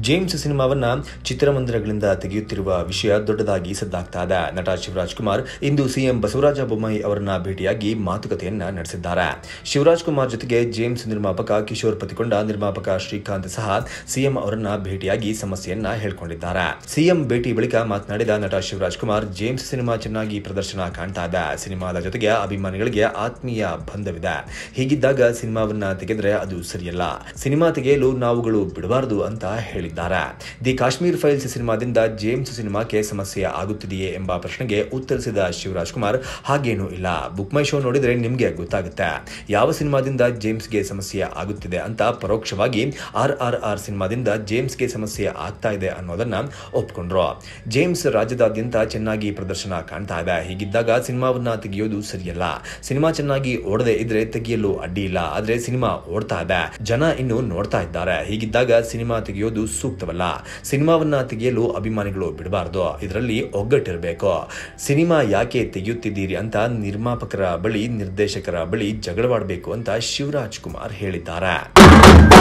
James ಸಿನಿಮಾವನ್ನ ಚಿತ್ರಮಂದಿರಗಳಿಂದ ತೆಗೆಯುತ್ತಿರುವ ವಿಷಯ ದೊಡ್ಡದಾಗಿ ಸದ್ದಾಗ್ತಾ ಇದೆ ನಟ ಶಿವರಾಜ್ ಕುಮಾರ್ ಇಂದು ಸಿಎಂ ಬಸವರಾಜ ಬೊಮ್ಮಾಯಿ ಅವರನ್ನ ಭೇಟಿಯಾಗಿ ಮಾತುಕತೆಯನ್ನ ನಡೆಸಿದ್ದಾರೆ ಶಿವರಾಜ್ ಕುಮಾರ್ ಜೊತೆಗೆ ಜೇಮ್ಸ್ ನಿರ್ಮಾಪಕ ಕಿಶೋರ್ ಪತಿಕೊಂಡ ನಿರ್ಮಾಪಕ ಶ್ರೀಕಾಂತ್ ಸಹ ಸಿಎಂ ಅವರನ್ನ ಭೇಟಿಯಾಗಿ ಸಮಸ್ಯೆಯನ್ನ ಹೇಳ್ಕೊಂಡಿದ್ದಾರೆ ಸಿಎಂ ಭೇಟಿ ಬಳಿಕ ಮಾತನಾಡಿದ ನಟ ಶಿವರಾಜ್ ಕುಮಾರ್ ಜೇಮ್ಸ್ ಸಿನಿಮಾ ಚೆನ್ನಾಗಿ ಪ್ರದರ್ಶನ ಕಾಣ್ತಾ ಇದೆ ಸಿನಿಮಾದ ಜೊತೆಗೆ ಅಭಿಮಾನಿಗಳಿಗೆ ಆತ್ಮೀಯ ಬಂಧವಿದೆ ಹೀಗಿದ್ದಾಗ ಸಿನಿಮಾವನ್ನ ತೆಗೆದ್ರೆ ಅದು ಸರಿಯಲ್ಲ ಸಿನಿಮಾ ತೆಗೆಯಲು ನಾವುಗಳು ಬಿಡಬಾರದು ಅಂತ ಹೇಳಿದ್ದಾರೆ ದಿ ಕಾಶ್ಮೀರ್ ಫೈಲ್ಸ್ ಸಿನಿಮಾದಿಂದ ಜೇಮ್ಸ್ ಸಿನಿಮಾಕ್ಕೆ ಸಮಸ್ಯೆ ಆಗುತ್ತಿದೆಯೇ ಎಂಬ ಪ್ರಶ್ನೆಗೆ ಉತ್ತರಿಸಿದ ಶಿವರಾಜ್ ಕುಮಾರ್ ಹಾಗೇನೂ ಇಲ್ಲ ಬುಕ್ ಮೈ ಶೋ ನೋಡಿದ್ರೆ ನಿಮ್ಗೆ ಗೊತ್ತಾಗುತ್ತೆ ಯಾವ ಸಿನಿಮಾದಿಂದ ಜೇಮ್ಸ್ಗೆ ಸಮಸ್ಯೆ ಆಗುತ್ತಿದೆ ಅಂತ ಪರೋಕ್ಷವಾಗಿ ಆರ್ ಆರ್ ಆರ್ ಸಿನಿಮಾದಿಂದ ಜೇಮ್ಸ್ಗೆ ಸಮಸ್ಯೆ ಆಗ್ತಾ ಇದೆ ಅನ್ನೋದನ್ನ ಒಪ್ಕೊಂಡ್ರು ಜೇಮ್ಸ್ ರಾಜ್ಯದಾದ್ಯಂತ ಚೆನ್ನಾಗಿ ಪ್ರದರ್ಶನ ಕಾಣ್ತಾ ಇದೆ ಹೀಗಿದ್ದಾಗ ಸಿನಿಮಾವನ್ನ ತೆಗೆಯೋದು ಸರಿಯಲ್ಲ ಸಿನಿಮಾ ಚೆನ್ನಾಗಿ ಓಡದೆ ಇದ್ರೆ ತೆಗೆಯಲು ಅಡ್ಡಿ ಇಲ್ಲ ಆದ್ರೆ ಸಿನಿಮಾ ಓಡ್ತಾ ಇದೆ ಜನ ಇನ್ನು ನೋಡ್ತಾ ಇದ್ದಾರೆ ಹೀಗಿದ್ದಾಗ ಸಿನಿಮಾ ತೆಗೆಯೋದು ಸೂಕ್ತವಲ್ಲ ಸಿನಿಮಾವನ್ನ ತೆಗೆಯಲು ಅಭಿಮಾನಿಗಳು ಬಿಡಬಾರ್ದು ಇದರಲ್ಲಿ ಒಗ್ಗಟ್ಟಿರಬೇಕು ಸಿನಿಮಾ ಯಾಕೆ ತೆಗೆಯುತ್ತಿದ್ದೀರಿ ಅಂತ ನಿರ್ಮಾಪಕರ ಬಳಿ ನಿರ್ದೇಶಕರ ಬಳಿ ಜಗಳವಾಡಬೇಕು ಅಂತ ಶಿವರಾಜ್ ಕುಮಾರ್ ಹೇಳಿದ್ದಾರೆ